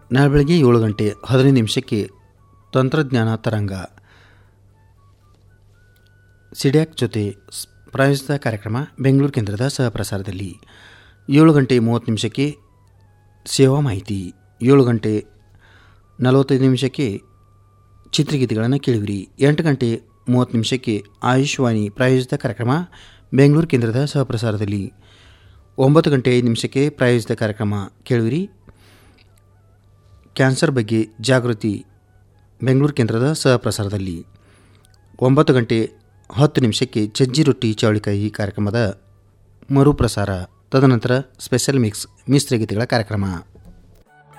ನಾಳೆ ಬೆಳಗ್ಗೆ ಏಳು ಗಂಟೆ ಹದಿನೈದು ನಿಮಿಷಕ್ಕೆ ತಂತ್ರಜ್ಞಾನ ತರಂಗ ಸಿಡ್ಯಾಕ್ ಜೊತೆ ಸ್- ಪ್ರಾಯೋಜಿತ ಕಾರ್ಯಕ್ರಮ ಬೆಂಗಳೂರು ಕೇಂದ್ರದ ಸಹಪ್ರಸಾರದಲ್ಲಿ ಏಳು ಗಂಟೆ ಮೂವತ್ತು ನಿಮಿಷಕ್ಕೆ ಸೇವಾ ಮಾಹಿತಿ ಏಳು ಗಂಟೆ ನಲವತ್ತೈದು ನಿಮಿಷಕ್ಕೆ ಚಿತ್ರಗೀತೆಗಳನ್ನು ಕೇಳಿವಿರಿ ಎಂಟು ಗಂಟೆ ಮೂವತ್ತು ನಿಮಿಷಕ್ಕೆ ಆಯುಷ್ವಾಣಿ ಪ್ರಾಯೋಜಿತ ಕಾರ್ಯಕ್ರಮ ಬೆಂಗಳೂರು ಕೇಂದ್ರದ ಸಹಪ್ರಸಾರದಲ್ಲಿ ಒಂಬತ್ತು ಗಂಟೆ ಐದು ನಿಮಿಷಕ್ಕೆ ಪ್ರಾಯೋಜಿತ ಕಾರ್ಯಕ್ರಮ ಕೇಳುವಿರಿ ಕ್ಯಾನ್ಸರ್ ಬಗ್ಗೆ ಜಾಗೃತಿ ಬೆಂಗಳೂರು ಕೇಂದ್ರದ ಸಹಪ್ರಸಾರದಲ್ಲಿ ಒಂಬತ್ತು ಗಂಟೆ ಹತ್ತು ನಿಮಿಷಕ್ಕೆ ಸಜ್ಜಿ ರೊಟ್ಟಿ ಚವಳಿಕಾಯಿ ಕಾರ್ಯಕ್ರಮದ ಮರುಪ್ರಸಾರ ತದನಂತರ ಸ್ಪೆಷಲ್ ಮಿಕ್ಸ್ ಮಿಶ್ರ ಗೀತೆಗಳ ಕಾರ್ಯಕ್ರಮ